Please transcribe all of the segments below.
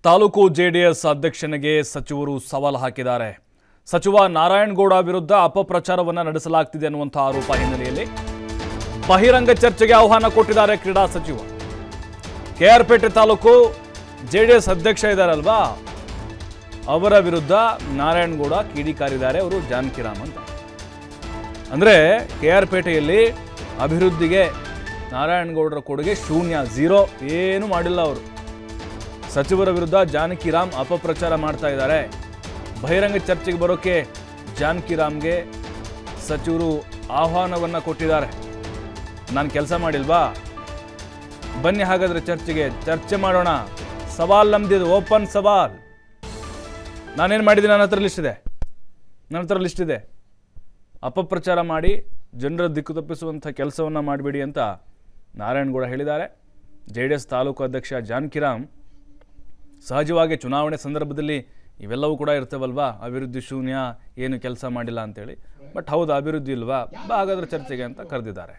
Taluk JDS ಅಧ್ಯಕ್ಷನಿಗೆ ಸಚಿವರು ಸವಾಲು ಹಾಕಿದ್ದಾರೆ ಸಚಿವ ನಾರಾಯಣಗೌಡ ವಿರುದ್ಧ ಅಪಪ್ರಚಾರವನ್ನು ನಡೆಸಲಾಗ್ತಿದೆ ಅನ್ನುವಂಥ ಆರೋಪ ಹಿನ್ನೆಲೆಯಲ್ಲಿ ಬಹಿರಂಗ ಚರ್ಚೆಗೆ ಆಹ್ವಾನ ಕೊಟ್ಟಿದ್ದಾರೆ ಕ್ರೀಡಾ ಸಚಿವ ಕೆಆರ್ಪೇಟೆ ತಾಲೂಕು ಜೆಡಿಎಸ್ ಅಧ್ಯಕ್ಷ ಇದ್ದಾರಲ್ವಾ ಅವರ ವಿರುದ್ಧ ನಾರಾಯಣಗೌಡ ಕಿಡಿಕಾರಿದ್ದಾರೆ ಅವರು ಜಾನಕಿರಾಮ್ ಅಂತ ಅಂದರೆ ಕೆ ಆರ್ ಪೇಟೆಯಲ್ಲಿ ಅಭಿವೃದ್ಧಿಗೆ ನಾರಾಯಣಗೌಡರ ಕೊಡುಗೆ ಶೂನ್ಯ ಝೀರೋ ಏನೂ ಮಾಡಿಲ್ಲ ಅವರು ಸಚಿವರ ವಿರುದ್ಧ ಜಾನಕಿರಾಮ್ ಅಪಪ್ರಚಾರ ಮಾಡ್ತಾ ಇದ್ದಾರೆ ಬಹಿರಂಗ ಚರ್ಚೆಗೆ ಬರೋಕ್ಕೆ ಜಾನಕಿರಾಮ್ಗೆ ಸಚಿವರು ಆಹ್ವಾನವನ್ನು ಕೊಟ್ಟಿದ್ದಾರೆ ನಾನು ಕೆಲಸ ಮಾಡಿಲ್ವಾ ಬನ್ನಿ ಹಾಗಾದ್ರೆ ಚರ್ಚೆಗೆ ಚರ್ಚೆ ಮಾಡೋಣ ಸವಾಲ್ ನಮ್ದಿದು ಓಪನ್ ಸವಾಲ್ ನಾನೇನು ಮಾಡಿದ್ದೀನಿ ನನ್ನ ಹತ್ರ ಲಿಸ್ಟ್ ಇದೆ ನನ್ನ ಹತ್ರ ಲಿಸ್ಟ್ ಇದೆ ಅಪಪ್ರಚಾರ ಮಾಡಿ ಜನರ ದಿಕ್ಕು ತಪ್ಪಿಸುವಂಥ ಕೆಲಸವನ್ನು ಮಾಡಬೇಡಿ ಅಂತ ನಾರಾಯಣಗೌಡ ಹೇಳಿದ್ದಾರೆ ಜೆ ಡಿ ಎಸ್ ತಾಲೂಕು ಅಧ್ಯಕ್ಷ ಜಾನಕಿರಾಮ್ ಸಹಜವಾಗಿ ಚುನಾವಣೆ ಸಂದರ್ಭದಲ್ಲಿ ಇವೆಲ್ಲವೂ ಕೂಡ ಇರ್ತವಲ್ವಾ ಅಭಿವೃದ್ಧಿ ಶೂನ್ಯ ಏನು ಕೆಲಸ ಮಾಡಿಲ್ಲ ಅಂತೇಳಿ ಬಟ್ ಹೌದು ಅಭಿವೃದ್ಧಿ ಇಲ್ವಾ ಬಾ ಹಾಗಾದ್ರೆ ಚರ್ಚೆಗೆ ಅಂತ ಕರೆದಿದ್ದಾರೆ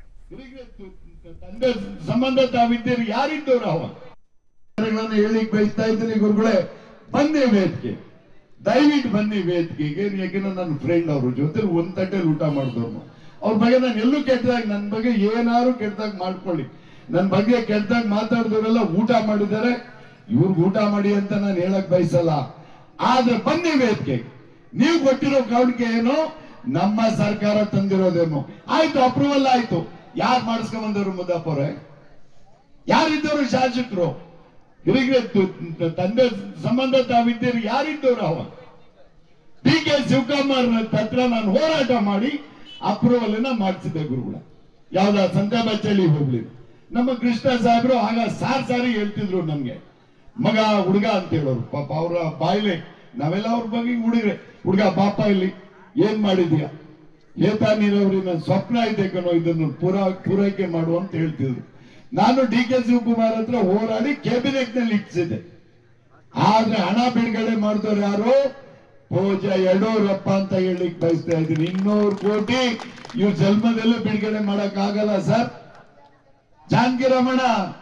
ತಂದೆ ಸಂಬಂಧ ತಾವಿದ್ದೀರಿ ಯಾರಿದ್ದವ್ರು ಅವ ವಿಚಾರಗಳನ್ನ ಹೇಳಿಕ್ ಬಯಸ್ತಾ ಇದ್ದೀನಿ ಗುರುಗಳೇ ಬನ್ನಿ ವೇದಿಕೆ ದಯವಿಟ್ಟು ಬನ್ನಿ ವೇದಿಕೆಗೆ ಯಾಕೆಂದ್ರೆ ನನ್ನ ಫ್ರೆಂಡ್ ಅವ್ರ ಜೊತೆ ಒಂದ್ ತಟ್ಟೆಲಿ ಊಟ ಮಾಡಿದವ್ರು ಅವ್ರ ಬಗ್ಗೆ ನಾನು ಎಲ್ಲೂ ಕೆಟ್ಟದಾಗ ನನ್ನ ಬಗ್ಗೆ ಏನಾರು ಕೆಟ್ಟದಾಗ ಮಾಡ್ಕೊಳ್ಳಿ ನನ್ನ ಬಗ್ಗೆ ಕೆಟ್ಟದಾಗ ಮಾತಾಡಿದವರೆಲ್ಲ ಊಟ ಮಾಡಿದ್ದಾರೆ ಇವ್ರಿಗೆ ಊಟ ಮಾಡಿ ಅಂತ ನಾನು ಹೇಳಕ್ ಬಯಸಲ್ಲ ಆದ್ರೆ ಬನ್ನಿ ವೇದಿಕೆ ನೀವು ಕೊಟ್ಟಿರೋ ಕಾರಣಕ್ಕೆ ಏನು ನಮ್ಮ ಸರ್ಕಾರ ತಂದಿರೋದೇನು ಆಯ್ತು ಅಪ್ರೂವಲ್ ಆಯ್ತು ಯಾರು ಮಾಡಿಸ್ಕೊಂಡ್ ಬಂದವರು ಮುದ್ದಪ್ಪವ್ರೆ ಯಾರಿದ್ದವರು ಶಾಸಕರು ಇವರಿಗೆ ತು- ತಂದೆ ಸಂಬಂಧ ತಾವಿದ್ದೀರಿ ಯಾರಿದ್ದವರು ಅವ ಡಿ ಕೆ ಶಿವಕುಮಾರ್ ಹತ್ರ ನಾನು ಹೋರಾಟ ಮಾಡಿ ಅಪ್ರೂವಲ್ ಅನ್ನ ಮಾಡಿಸಿದ್ದೆ ಗುರುಗಳ ಯಾವ್ದ ಸಂತಾಬಚ್ಚಳ್ಳಿ ಹೋಗ್ಲಿ ನಮ್ಮ ಕೃಷ್ಣ ಸಾಹೇಬ್ರು ಆಗ ಸಾರ್ ಸಾರಿ ಹೇಳ್ತಿದ್ರು ನಮ್ಗೆ ಮಗ ಹುಡುಗ ಅಂತ ಹೇಳೋರು ಪಾಪ ಅವರ ಬಾಯಿಲೆ ನಾವೆಲ್ಲ ಅವ್ರ ಬಗ್ಗೆ ಹುಡುಗ್ರೆ ಹುಡುಗ ಪಾಪ ಇಲ್ಲಿ ಏನ್ ಮಾಡಿದ್ಯಾ ಏತಾ ನೀರಾವರಿ ನನ್ನ ಸ್ವಪ್ನ ಇದೆ ಕಣೋ ಇದನ್ನು ಪೂರಾ ಪೂರೈಕೆ ಮಾಡು ಅಂತ ಹೇಳ್ತಿದ್ರು ನಾನು ಡಿ ಕೆ ಶಿವಕುಮಾರ್ ಹತ್ರ ಹೋರಾಡಿ ಕ್ಯಾಬಿನೆಟ್ ನಲ್ಲಿ ಇಟ್ಟಿಸಿದೆ ಆದ್ರೆ ಹಣ ಬಿಡುಗಡೆ ಮಾಡಿದವ್ರು ಯಾರು ಪೂಜ ಯಡೂರಪ್ಪ ಅಂತ ಹೇಳಿಕ್ ಬಯಸ್ತಾ ಇದ್ದೀನಿ ಇನ್ನೂರು ಕೋಟಿ ಇವ್ರ ಜನ್ಮದಲ್ಲೂ ಬಿಡುಗಡೆ ಮಾಡಕ್ ಆಗಲ್ಲ ಸರ್ ಜಾನಕಿರಮಣ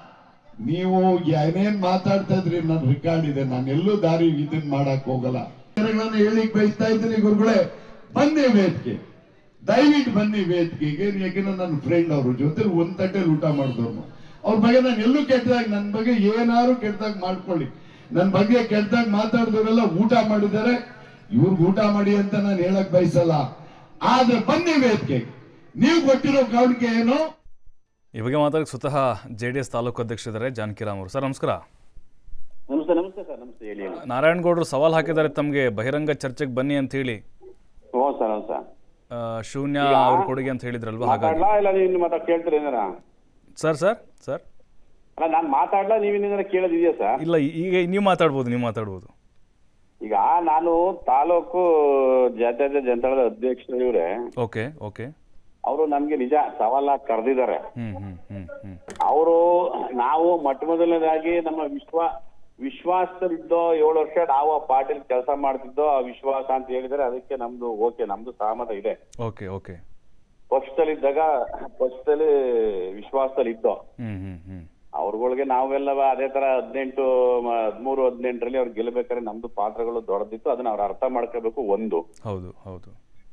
ನೀವು ಏನೇನ್ ಮಾತಾಡ್ತಾ ಇದ್ರಿ ನನ್ನ ರೆಕಾರ್ಡ್ ಇದೆ ನಾನು ಎಲ್ಲೂ ದಾರಿ ಇದನ್ ಮಾಡಕ್ ಹೋಗಲ್ಲ ವಿಚಾರಗಳನ್ನ ಹೇಳಿಕ್ ಬಯಸ್ತಾ ಇದ್ದೀನಿ ಗುರುಗಳೇ ಬನ್ನಿ ವೇದಿಕೆ ದಯವಿಟ್ಟು ಬನ್ನಿ ವೇದಿಕೆಗೆ ಯಾಕೆಂದ್ರೆ ನನ್ನ ಫ್ರೆಂಡ್ ಅವ್ರ ಜೊತೆ ಒಂದ್ ತಟ್ಟೆಲಿ ಊಟ ಮಾಡಿದವ್ರು ಅವ್ರ ಬಗ್ಗೆ ನಾನು ಎಲ್ಲೂ ಕೆಟ್ಟದಾಗ ನನ್ನ ಬಗ್ಗೆ ಏನಾರು ಕೆಟ್ಟದಾಗ ಮಾಡ್ಕೊಳ್ಳಿ ನನ್ನ ಬಗ್ಗೆ ಕೆಟ್ಟದಾಗ ಮಾತಾಡಿದವರೆಲ್ಲ ಊಟ ಮಾಡಿದ್ದಾರೆ ಇವ್ರಿಗೆ ಊಟ ಮಾಡಿ ಅಂತ ನಾನು ಹೇಳಕ್ ಬಯಸಲ್ಲ ಆದ್ರೆ ಬನ್ನಿ ವೇದಿಕೆ ನೀವು ಕೊಟ್ಟಿರೋ ಕಾರಣಕ್ಕೆ ಏನು ಈ ಬಗ್ಗೆ ಮಾತಾಡಕ್ಕೆ ಸ್ವತಃ ಜೆ ಡಿ ಎಸ್ ತಾಲೂಕು ಅಧ್ಯಕ್ಷರಿದ್ದಾರೆ ಜಾನಕಿರಾಮ್ ಅವರು ಸರ್ ನಮಸ್ಕಾರ ನಮಸ್ತೆ ನಮಸ್ತೆ ಸರ್ ನಮಸ್ತೆ ಹೇಳಿ ಹೇಳಿ ನಾರಾಯಣಗೌಡರು ಸವಾಲು ಹಾಕಿದ್ದಾರೆ ತಮಗೆ ಬಹಿರಂಗ ಚರ್ಚೆಗೆ ಬನ್ನಿ ಅಂತ ಹೇಳಿ ಹ್ಞೂ ಸರ್ ಹೌದು ಸರ್ ಆ, ಶೂನ್ಯ ಅವ್ರ ಕೊಡುಗೆ ಅಂತ ಹೇಳಿದ್ರಲ್ವಾ ಹಾಗಾಗಿ ಮಾತಾಡ್ಲಾ ಇಲ್ಲ ನೀವು ಮಾತಾ ಕೇಳ್ತೀರ ಏನಾರ ಸರ್ ಸರ್ ಸರ್ ಅಲ್ಲ ನಾನು ಮಾತಾಡ್ಲಾ ನೀವೇನಾರ ಕೇಳೋದಿದೆಯಾ ಸರ್ ಇಲ್ಲ ಈಗ ನೀವು ಮಾತಾಡ್ಬೋದು ನೀವು ಮಾತಾಡ್ಬೋದು ಈಗ ನಾನು ತಾಲೂಕು ಜಾತ್ಯತೀತ ಜನತಾದಳದ ಅಧ್ಯಕ್ಷರು ಇವ್ರೆ ಓಕೆ ಓಕೆ ಅವರು ನಮ್ಗೆ ನಿಜ ಸವಾಲ ಕರೆದಿದ್ದಾರೆ ಹ್ಮ್ ಹ್ಮ್ ಹ್ಮ್ ಹ್ಮ್ ಅವರು ನಾವು ಮೊಟ್ಟ ಮೊದಲನೇದಾಗಿ ನಮ್ಮ ವಿಶ್ವ ವಿಶ್ವಾಸದಲ್ಲಿದ್ದೋ ಏಳು ವರ್ಷ ನಾವು ಆ ಪಾರ್ಟಿಲಿ ಕೆಲಸ ಮಾಡ್ತಿದ್ದೋ ಆ ವಿಶ್ವಾಸ ಅಂತ ಹೇಳಿದರೆ ಅದಕ್ಕೆ ನಮ್ದು ಓಕೆ ನಮ್ದು ಸಹಮತ ಇದೆ ಓಕೆ ಓಕೆ ಪಕ್ಷದಲ್ಲಿದ್ದಾಗ ಪಕ್ಷದಲ್ಲಿ ವಿಶ್ವಾಸದಲ್ಲಿ ಇದ್ದೋ ಹ್ಮ್ ಹ್ಮ್ ಹ್ಮ್ ಅವ್ರಗಳಿಗೆ ನಾವೆಲ್ಲ ಅದೇ ತರ ಹದಿನೆಂಟು ಹದಿಮೂರು ಹದಿನೆಂಟರಲ್ಲಿ ಅವ್ರು ಗೆಲ್ಲಬೇಕಾದ್ರೆ ನಮ್ದು ಪಾತ್ರಗಳು ದೊಡ್ಡದಿತ್ತು ಅದನ್ನ ಅವ್ರು ಅರ್ಥ ಮಾಡ್ಕೋಬೇಕು ಒಂದು ಹೌದು ಹೌದು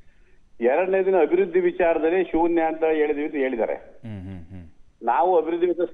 ಎರಡನೇ ದಿನ ಅಭಿವೃದ್ಧಿ ವಿಚಾರದಲ್ಲಿ ಶೂನ್ಯ ಅಂತ ಹೇಳಿದ್ವಿ ಅಂತ ಹೇಳಿದ್ದಾರೆ ಹ್ಮ್ ಹ್ಮ್ ಹ್ಮ್ ನಾವು ಅಭಿವೃದ್ಧಿ ವಿಚಾರ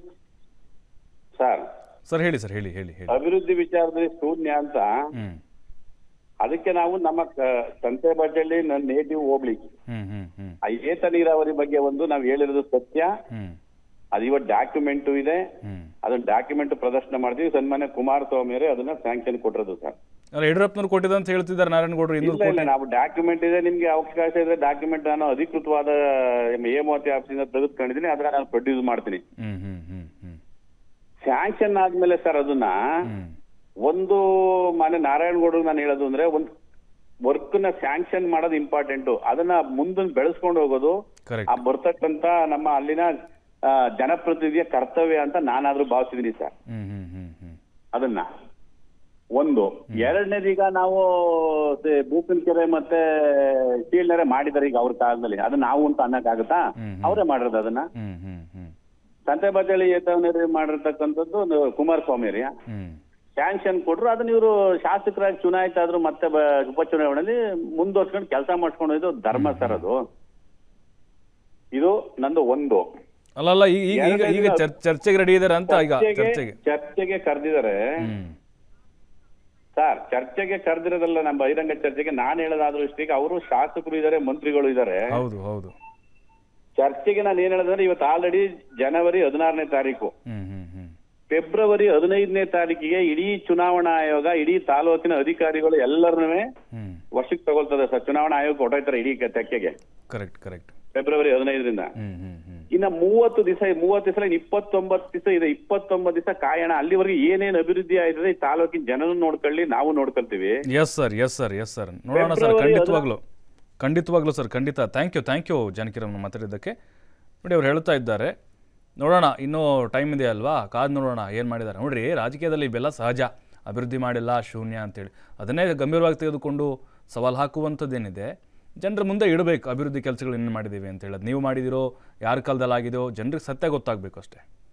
ಸರ್ ಸರ್ ಹೇಳಿ ಸರ್ ಹೇಳಿ ಹೇಳಿ ಹೇಳಿ ಅಭಿವೃದ್ಧಿ ವಿಚಾರದಲ್ಲಿ ಶೂನ್ಯ ಅಂತ ಹ್ಮ್ ಅದಕ್ಕೆ ನಾವು ನಮ್ಮ ಕ- ಸಂತೆ ಬಟ್ಟೆಯಲ್ಲಿ ನನ್ನ ನೇಟಿವ್ ಹೋಗ್ಲಿ ಹ್ಮ್ ಹ್ಮ್ ಹ್ಮ್ ಆ ಏತ ನೀರಾವರಿ ಬಗ್ಗೆ ಒಂದು ನಾವು ಹೇಳಿರೋದು ಸತ್ಯ ಹ್ಮ್ ಅದು ಇವತ್ತು ಡಾಕ್ಯುಮೆಂಟು ಇದೆ ಹ್ಮ್ ಅದನ್ನ ಡಾಕ್ಯುಮೆಂಟ್ ಪ್ರದರ್ಶನ ಮಾಡಿದ್ವಿ ಸನ್ಮಾನ್ಯ ಕುಮಾರಸ್ವಾಮಿ ಅವರೇ ಅದನ್ನ ಸ್ಯಾಂಕ್ಷನ್ ಕೊಟ್ಟಿರೋದು ಸರ್ ಅಲ್ಲ ಯಡಿಯೂರಪ್ಪನವ್ರು ಕೊಟ್ಟಿದೆ ಅಂತ ಹೇಳ್ತಿದ್ದಾರೆ ನಾರಾಯಣಗೌಡರು ಇನ್ನೂರು ಇಲ್ಲ ಇಲ್ಲ ಕೋಟಿ ನಾವು ಡಾಕ್ಯುಮೆಂಟ್ ಇದೆ ನಿಮ್ಗೆ ಅವಕಾಶ ಇದ್ರೆ ಡಾಕ್ಯುಮೆಂಟ್ ನಾನು ಅಧಿಕೃತವಾದ ಎ ಮೂವತ್ತಿ ಆಫೀಸಿಂದ ತೆಗೆದುಕೊಂಡಿದ್ದೀನಿ ಅದನ್ನ ನಾನು ಪ್ರೊಡ್ಯೂಸ್ ಮಾಡ್ತೀನಿ ಹ್ಮ್ ಹ್ಮ್ ಹ್ಮ್ ಹ್ಮ್ ಸ್ಯಾಂಕ್ಷನ್ ಆದ್ಮೇಲೆ ಸರ್ ಅದನ್ನ ಹ್ಮ್ ಒಂದು ಮನೆ ನಾರಾಯಣಗೌಡ್ರು ನಾನು ಹೇಳೋದು ಅಂದ್ರೆ ಒಂದು ವರ್ಕ್ ನ ಸ್ಯಾಂಕ್ಷನ್ ಮಾಡೋದು ಇಂಪಾರ್ಟೆಂಟ್ ಅದನ್ನ ಮುಂದೊಂದು ಬೆಳೆಸ್ಕೊಂಡು ಹೋಗೋದು ಆ ಕರೆಕ್ಟ್ ಬರ್ತಕ್ಕಂತ ನಮ್ಮ ಅಲ್ಲಿನ ಆ, ಜನಪ್ರತಿನಿಧಿಯ ಕರ್ತವ್ಯ ಅಂತ ನಾನಾದ್ರೂ ಭಾವಿಸಿದೀನಿ ಸರ್ ಹ್ಮ್ ಹ್ಮ್ ಹ್ಮ್ ಹ್ಮ್ ಅದನ್ನ ಒಂದು ಎರಡನೇದೀಗ ನಾವು ಸ- ಬೂಪಿನ ಕೆರೆ ಮತ್ತೆ ಕೀಳ್ನೆರೆ ಮಾಡಿದ್ದಾರೆ ಈಗ ಅವ್ರ ಕಾಲದಲ್ಲಿ ಅದು ನಾವು ಅಂತ ಅನ್ನಕ್ಕಾಗತ್ತಾ ಹ್ಮ್, ಹ್ಮ್. ಅವರೇ ಮಾಡಿರೋದು ಅದನ್ನ ಹ್ಮ್ ಹ್ಮ್ ಹ್ಮ್ ಸಂತೆ ಬಜಾಳಿ ಏತವನೇರಿ ಮಾಡಿರ್ತಕ್ಕಂಥದ್ದು ಒಂದು ಕುಮಾರಸ್ವಾಮಿ ರೀ ಹ್ಮ್ ಸ್ಯಾಂಕ್ಷನ್ ಕೊಟ್ರು ಅದನ್ನ ಇವರು ಶಾಸಕರಾಗಿ ಚುನಾಯಿತ ಆದ್ರು ಮತ್ತೆ ಬ- ಉಪಚುನಾವಣೆಯಲ್ಲಿ ಮುಂದುವರ್ಸ್ಕೊಂಡು ಕೆಲಸ ಮಾಡ್ಕೊಂಡು ಹೋಯ್ತು ಧರ್ಮ ಸರ್ ಅದು ಇದು ನಂದು ಒಂದು ಅಲ್ಲಲ್ಲ ಈಗ ಈಗ ಈಗ ಈಗ ಚರ್- ಚರ್ಚೆಗೆ ರೆಡಿ ಇದಾರೆ ಅಂತ ಈಗ ಚರ್ಚೆಗೆ ಚರ್ಚೆಗೆ ಚರ್ಚೆಗೆ ಕರೆದಿದ್ದಾರೆ ಹ್ಮ್ ಸರ್ ಚರ್ಚೆಗೆ ಕರೆದಿರೋದಲ್ಲ ನಮ್ಮ ಬಹಿರಂಗ ಚರ್ಚೆಗೆ ನಾನು ಹೇಳೋದಾದ್ರೂ ಇಷ್ಟೀಗ ಅವರು ಶಾಸಕರು ಇದ್ದಾರೆ ಮಂತ್ರಿಗಳು ಇದ್ದಾರೆ ಹೌದು ಹೌದು ಚರ್ಚೆಗೆ ನಾನು ಏನ್ ಹೇಳೋದಂದ್ರೆ ಇವತ್ತು ಆಲ್ರೆಡಿ ಜನವರಿ ಹದಿನಾರನೇ ತಾರೀಕು ಹ್ಮ್ ಹ್ಮ್ ಹ್ಮ್ ಫೆಬ್ರವರಿ ಹದಿನೈದನೇ ತಾರೀಕಿಗೆ ಇಡೀ ಚುನಾವಣಾ ಆಯೋಗ ಇಡೀ ತಾಲೂಕಿನ ಅಧಿಕಾರಿಗಳು ಎಲ್ಲರನ್ನೂ ಹ್ಮ್ ವರ್ಷಕ್ಕೆ ತಗೊಳ್ತದೆ ಸರ್ ಚುನಾವಣಾ ಆಯೋಗ ಹೊಟ್ಟೋಯ್ತಾರೆ ಇಡೀ ತೆಕ್ಕೆಗೆ ಕರೆಕ್ಟ್ ಕರೆಕ್ಟ್ ಫೆಬ್ರವರಿ ಹದಿನೈದರಿಂದ ಹ್ಮ್ ಹ್ಮ್ ಹ್ಮ್ ಇನ್ನ ಮೂವತ್ತು ದಿವಸ ಮೂವತ್ತು ದಿವಸ ಇಪ್ಪತ್ತೊಂಬತ್ತು ದಿವಸ ಇದೆ ಇಪ್ಪತ್ತೊಂಬತ್ತು ದಿವಸ ಕಾಯೋಣ ಅಲ್ಲಿವರೆಗೆ ಏನೇನ್ ಅಭಿವೃದ್ಧಿ ಆಯ್ತದೆ ಈ ತಾಲೂಕಿನ ಜನನು ನೋಡ್ಕೊಳ್ಳಿ ನಾವು ನೋಡ್ಕೊಳ್ತೀವಿ yes sir yes sir yes sir ನೋಡೋಣ ಸರ್ ಫೆಬ್ರವರಿ ಖಂಡಿತವಾಗ್ಲು ಖಂಡಿತವಾಗ್ಲೂ ಸರ್ ಖಂಡಿತ ಥ್ಯಾಂಕ್ ಯು ಥ್ಯಾಂಕ್ ಯು ಜಾನಕಿರಮ್ಮ ಮಾತಾಡಿದ್ದಕ್ಕೆ ನೋಡಿ ಅವ್ರು ಹೇಳ್ತಾ ಇದ್ದಾರೆ ನೋಡೋಣ ಇನ್ನೂ ಟೈಮ್ ಇದೆ ಅಲ್ವಾ ಕಾದು ನೋಡೋಣ ಏನು ಮಾಡಿದ್ದಾರೆ ನೋಡ್ರಿ ರಾಜಕೀಯದಲ್ಲಿ ಇವೆಲ್ಲ ಸಹಜ ಅಭಿವೃದ್ಧಿ ಮಾಡಿಲ್ಲ ಶೂನ್ಯ ಅಂತೇಳಿ ಅದನ್ನೇ ಗಂಭೀರವಾಗಿ ತೆಗೆದುಕೊಂಡು ಸವಾಲು ಹಾಕುವಂಥದ್ದೇನಿದೆ ಜನರ ಮುಂದೆ ಇಡಬೇಕು ಅಭಿವೃದ್ಧಿ ಕೆಲಸಗಳು ಏನು ಮಾಡಿದ್ದೀವಿ ಅಂತ ಹೇಳೋದು ನೀವು ಮಾಡಿದಿರೋ ಯಾರ ಕಾಲದಲ್ಲಿ ಆಗಿದೆಯೋ ಜನರಿಗೆ ಸತ್ಯ ಗೊತ್ತಾಗಬೇಕು ಅಷ್ಟೇ